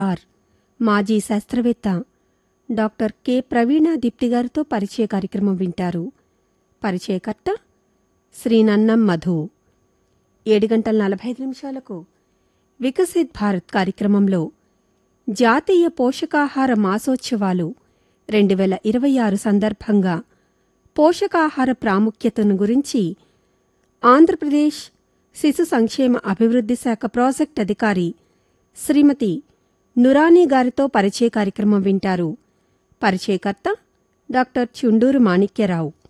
are మాజీ శాస్త్రవేత్త doctor K ప్రవీణ దీప్తి గారితో పరిచయ కార్యక్రమం వింటారు పరిచయకర్త శ్రీ నన్నం మధు ఏడు గంటల నలభై ఐదు నిమిషాలకు వికసిత్ భారత్ కార్యక్రమంలో జాతీయ పోషకాహార మాసోత్సవాలు రెండు వేల ఇరవై ఆరు సందర్భంగా పోషకాహార ప్రాముఖ్యతను గురించి ఆంధ్రప్రదేశ్ శిశు సంక్షేమ అభివృద్ధి శాఖ ప్రాజెక్ట్ అధికారి శ్రీమతి నురానీ గారితో పరిచయ కార్యక్రమం వింటారు పరిచయకర్త డాక్టర్ చుండూరు మాణిక్యరావు